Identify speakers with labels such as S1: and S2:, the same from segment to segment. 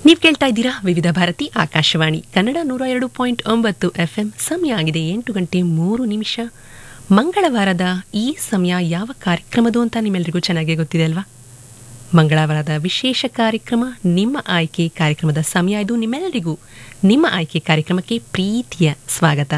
S1: ನೀವು ಕೇಳ್ತಾ ಇದ್ದೀರಾ ವಿವಿಧ ಭಾರತಿ ಆಕಾಶವಾಣಿ ಕನ್ನಡ ನೂರ ಎರಡು ಪಾಯಿಂಟ್ ಒಂಬತ್ತು ಎಫ್ ಎಂ ಸಮಯ ಆಗಿದೆ ಎಂಟು ಗಂಟೆ ಮೂರು ನಿಮಿಷ ಮಂಗಳವಾರದ ಈ ಸಮಯ ಯಾವ ಕಾರ್ಯಕ್ರಮದು ಅಂತ ನಿಮ್ಮೆಲ್ಲರಿಗೂ ಚೆನ್ನಾಗೇ ಗೊತ್ತಿದೆ ಅಲ್ವಾ ಮಂಗಳವಾರದ ವಿಶೇಷ ಕಾರ್ಯಕ್ರಮ ನಿಮ್ಮ ಆಯ್ಕೆ ಕಾರ್ಯಕ್ರಮದ ಸಮಯ ಇದು ನಿಮ್ಮೆಲ್ಲರಿಗೂ ನಿಮ್ಮ ಆಯ್ಕೆ ಕಾರ್ಯಕ್ರಮಕ್ಕೆ ಪ್ರೀತಿಯ ಸ್ವಾಗತ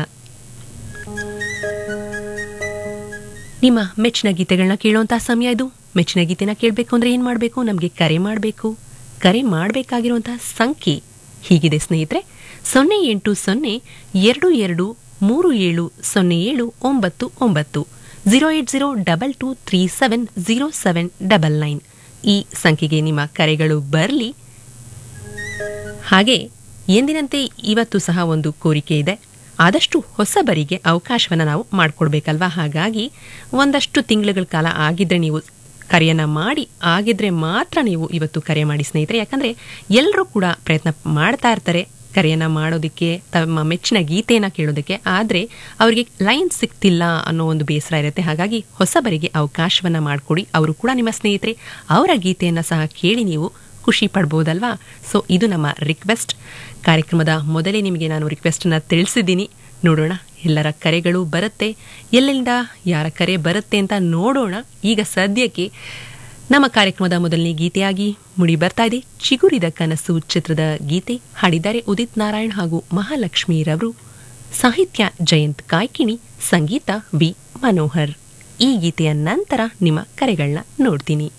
S1: ನಿಮ್ಮ ಮೆಚ್ಚಿನ ಗೀತೆಗಳನ್ನ ಕೇಳುವಂಥ ಸಮಯ ಇದು ಮೆಚ್ಚಿನ ಗೀತೆನ ಕೇಳಬೇಕು ಅಂದರೆ ಏನು ಮಾಡಬೇಕು ನಮಗೆ ಕರೆ ಮಾಡಬೇಕು ಕರೆ ಮಾಡಬೇಕಾಗಿರುವಂತಹ ಸಂಖ್ಯೆ ಹೀಗಿದೆ ಸ್ನೇಹಿತರೆ ಸೊನ್ನೆ ಎಂಟು ಸೊನ್ನೆ ಎರಡು ಎರಡು ಮೂರು ಏಳು ಸೊನ್ನೆ ಏಳು ಒಂಬತ್ತು ಒಂಬತ್ತು zero eight zero double two three seven zero seven double nine ಈ ಸಂಖ್ಯೆಗೆ ನಿಮ್ಮ ಕರೆಗಳು ಬರಲಿ ಹಾಗೆ ಎಂದಿನಂತೆ ಇವತ್ತು ಸಹ ಒಂದು ಕೋರಿಕೆ ಇದೆ ಆದಷ್ಟು ಹೊಸಬರಿಗೆ ಅವಕಾಶವನ್ನು ನಾವು ಮಾಡಿಕೊಡ್ಬೇಕಲ್ವಾ ಹಾಗಾಗಿ ಒಂದಷ್ಟು ತಿಂಗಳುಗಳ ಕಾಲ ಆಗಿದ್ರೆ ನೀವು ಕರೆಯನ್ನು ಮಾಡಿ ಆಗಿದ್ರೆ ಮಾತ್ರ ನೀವು ಇವತ್ತು ಕರೆ ಮಾಡಿ ಸ್ನೇಹಿತರೆ ಯಾಕಂದರೆ ಎಲ್ಲರೂ ಕೂಡ ಪ್ರಯತ್ನ ಮಾಡ್ತಾ ಇರ್ತಾರೆ ಕರೆಯನ್ನು ಮಾಡೋದಕ್ಕೆ ತಮ್ಮ ಮೆಚ್ಚಿನ ಗೀತೆಯನ್ನು ಕೇಳೋದಕ್ಕೆ ಆದರೆ ಅವರಿಗೆ ಲೈನ್ ಸಿಗ್ತಿಲ್ಲ ಅನ್ನೋ ಒಂದು ಬೇಸರ ಇರುತ್ತೆ ಹಾಗಾಗಿ ಹೊಸಬರಿಗೆ ಅವಕಾಶವನ್ನು ಮಾಡಿಕೊಡಿ ಅವರು ಕೂಡ ನಿಮ್ಮ ಸ್ನೇಹಿತರೆ ಅವರ ಗೀತೆಯನ್ನು ಸಹ ಕೇಳಿ ನೀವು ಖುಷಿ ಪಡ್ಬೋದಲ್ವಾ ಸೊ ಇದು ನಮ್ಮ ರಿಕ್ವೆಸ್ಟ್ ಕಾರ್ಯಕ್ರಮದ ಮೊದಲೇ ನಿಮಗೆ ನಾನು ರಿಕ್ವೆಸ್ಟನ್ನು ತಿಳಿಸಿದ್ದೀನಿ ನೋಡೋಣ ಎಲ್ಲರ ಕರೆಗಳು ಬರುತ್ತೆ ಎಲ್ಲಿಂದ ಯಾರ ಕರೆ ಬರುತ್ತೆ ಅಂತ ನೋಡೋಣ ಈಗ ಸದ್ಯಕ್ಕೆ ನಮ್ಮ ಕಾರ್ಯಕ್ರಮದ ಮೊದಲನೇ ಗೀತೆಯಾಗಿ ಮುಡಿ ಬರ್ತಾ ಇದೆ ಚಿಗುರಿದ ಕನಸು ಚಿತ್ರದ ಗೀತೆ ಹಾಡಿದ್ದಾರೆ ಉದಿತ್ ನಾರಾಯಣ್ ಹಾಗೂ ಮಹಾಲಕ್ಷ್ಮೀರವರು ಸಾಹಿತ್ಯ ಜಯಂತ್ ಕಾಯ್ಕಿಣಿ ಸಂಗೀತ ವಿ ಮನೋಹರ್ ಈ ಗೀತೆಯ ನಂತರ ನಿಮ್ಮ ಕರೆಗಳನ್ನ ನೋಡ್ತೀನಿ